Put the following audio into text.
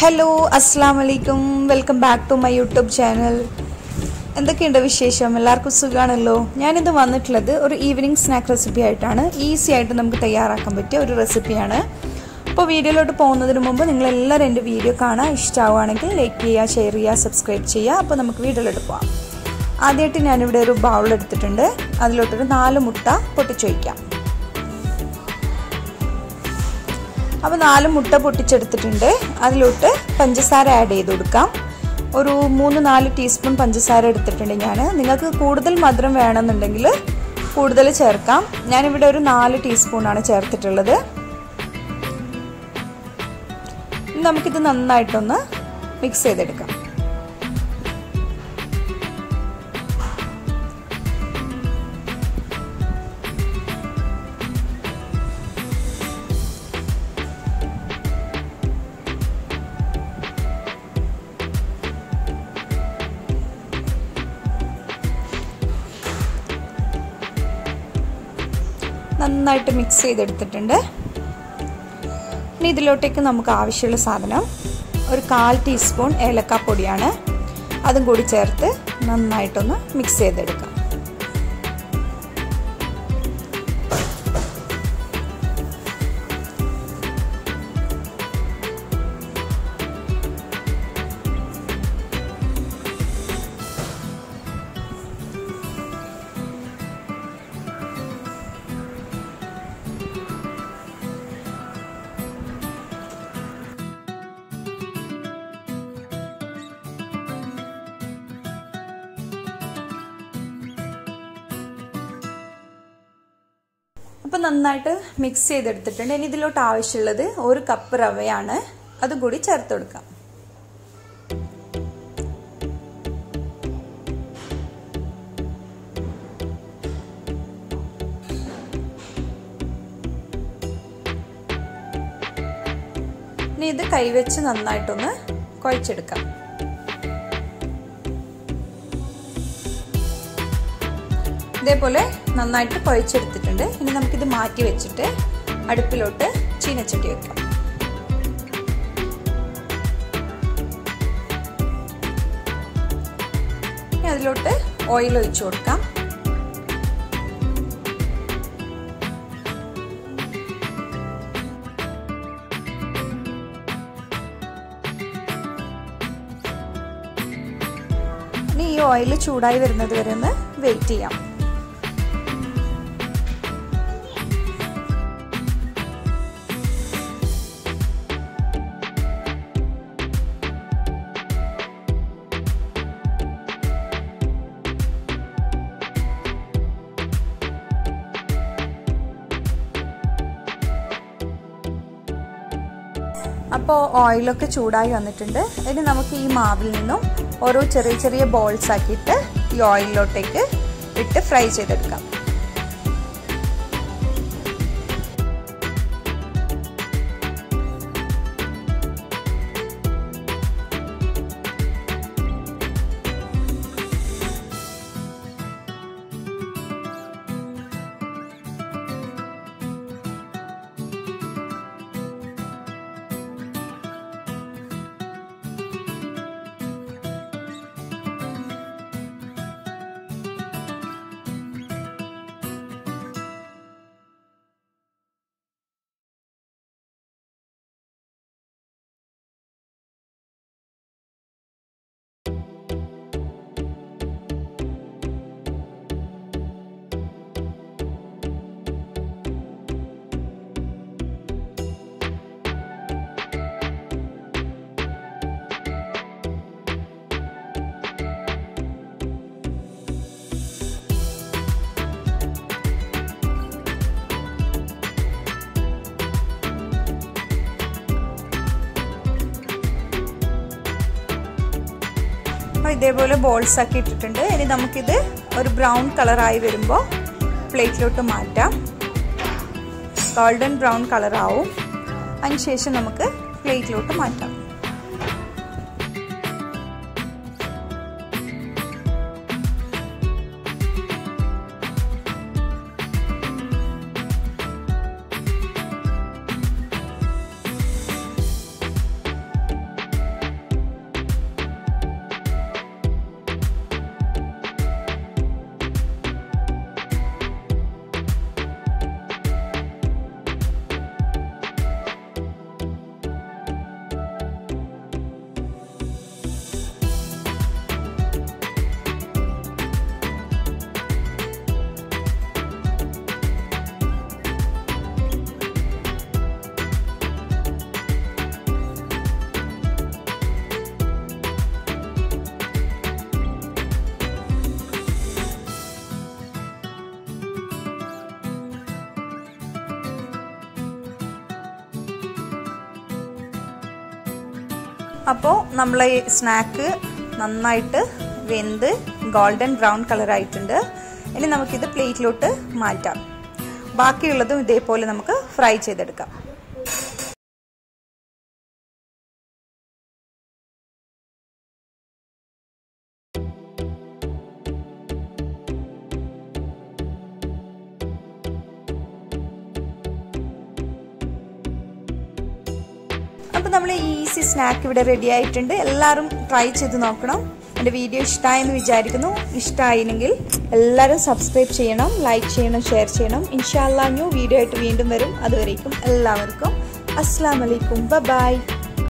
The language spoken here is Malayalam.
ഹലോ അസ്സാം വലൈക്കും welcome back to my YouTube channel എന്തൊക്കെയുണ്ട് വിശേഷം എല്ലാവർക്കും സുഖമാണല്ലോ ഞാനിത് വന്നിട്ടുള്ളത് ഒരു ഈവനിങ് സ്നാക്ക് റെസിപ്പി ആയിട്ടാണ് ഈസി ആയിട്ട് നമുക്ക് തയ്യാറാക്കാൻ പറ്റിയ ഒരു റെസിപ്പിയാണ് അപ്പോൾ വീഡിയോയിലോട്ട് പോകുന്നതിന് മുമ്പ് നിങ്ങളെല്ലാവരും എൻ്റെ വീഡിയോ കാണാൻ ഇഷ്ടമാവുകയാണെങ്കിൽ ലൈക്ക് ചെയ്യുക ഷെയർ ചെയ്യുക സബ്സ്ക്രൈബ് ചെയ്യുക അപ്പോൾ നമുക്ക് വീഡിയോയിലോട്ട് പോകാം ആദ്യമായിട്ട് ഞാനിവിടെ ഒരു ബൗൾ എടുത്തിട്ടുണ്ട് അതിലോട്ടൊരു നാല് മുട്ട പൊട്ടിച്ചു വയ്ക്കാം അപ്പോൾ നാല് മുട്ട പൊട്ടിച്ചെടുത്തിട്ടുണ്ട് അതിലോട്ട് പഞ്ചസാര ആഡ് ചെയ്ത് കൊടുക്കാം ഒരു മൂന്ന് നാല് ടീസ്പൂൺ പഞ്ചസാര എടുത്തിട്ടുണ്ട് ഞാൻ നിങ്ങൾക്ക് കൂടുതൽ മധുരം വേണമെന്നുണ്ടെങ്കിൽ കൂടുതൽ ചേർക്കാം ഞാനിവിടെ ഒരു നാല് ടീസ്പൂണാണ് ചേർത്തിട്ടുള്ളത് നമുക്കിത് നന്നായിട്ടൊന്ന് മിക്സ് ചെയ്തെടുക്കാം നന്നായിട്ട് മിക്സ് ചെയ്തെടുത്തിട്ടുണ്ട് ഇനി ഇതിലോട്ടേക്ക് നമുക്ക് ആവശ്യമുള്ള സാധനം ഒരു കാൽ ടീസ്പൂൺ ഏലക്കാപ്പൊടിയാണ് അതും കൂടി ചേർത്ത് നന്നായിട്ടൊന്ന് മിക്സ് ചെയ്തെടുക്കാം അപ്പം നന്നായിട്ട് മിക്സ് ചെയ്തെടുത്തിട്ടുണ്ട് ഇനി ഇതിലോട്ട് ആവശ്യമുള്ളത് ഒരു കപ്പ് റവയാണ് അതും കൂടി ചേർത്ത് കൊടുക്കാം ഇനി ഇത് കൈവച്ച് നന്നായിട്ടൊന്ന് കുഴച്ചെടുക്കാം ഇതേപോലെ നന്നായിട്ട് കുഴച്ചെടുത്തിട്ടുണ്ട് ഇനി നമുക്കിത് മാറ്റി വെച്ചിട്ട് അടുപ്പിലോട്ട് ചീനച്ചട്ടി വെക്കാം ഇനി അതിലോട്ട് ഓയിൽ ഒഴിച്ചു കൊടുക്കാം ഇനി ഈ ഓയിൽ ചൂടായി വരുന്നത് വരെ ഒന്ന് വെയിറ്റ് ചെയ്യാം അപ്പോൾ ഓയിലൊക്കെ ചൂടായി വന്നിട്ടുണ്ട് ഇനി നമുക്ക് ഈ മാവിൽ നിന്നും ഓരോ ചെറിയ ചെറിയ ബോൾസ് ആക്കിയിട്ട് ഈ ഓയിലിലോട്ടേക്ക് ഇട്ട് ഫ്രൈ ചെയ്തെടുക്കാം അപ്പോൾ ഇതേപോലെ ബോൾസ് ആക്കി ഇട്ടിട്ടുണ്ട് ഇനി നമുക്കിത് ഒരു ബ്രൗൺ കളറായി വരുമ്പോൾ പ്ലേറ്റിലോട്ട് മാറ്റാം ഗോൾഡൻ ബ്രൗൺ കളറാവും അതിനുശേഷം നമുക്ക് പ്ലേറ്റിലോട്ട് മാറ്റാം അപ്പോൾ നമ്മളെ സ്നാക്ക് നന്നായിട്ട് വെന്ത് ഗോൾഡൻ ബ്രൗൺ കളർ ആയിട്ടുണ്ട് ഇനി നമുക്കിത് പ്ലേറ്റിലോട്ട് മാറ്റാം ബാക്കിയുള്ളതും ഇതേപോലെ നമുക്ക് ഫ്രൈ ചെയ്തെടുക്കാം അപ്പോൾ നമ്മൾ ഈസി സ്നാക്ക് ഇവിടെ റെഡി ആയിട്ടുണ്ട് എല്ലാവരും ട്രൈ ചെയ്ത് നോക്കണം എൻ്റെ വീഡിയോ ഇഷ്ടമായെന്ന് വിചാരിക്കുന്നു ഇഷ്ടമായില്ലെങ്കിൽ എല്ലാവരും സബ്സ്ക്രൈബ് ചെയ്യണം ലൈക്ക് ചെയ്യണം ഷെയർ ചെയ്യണം ഇൻഷാല്ലാ ന്യൂ വീഡിയോ ആയിട്ട് വീണ്ടും വരും അതുവരേക്കും എല്ലാവർക്കും അസ്സാം വലൈക്കും ബൈ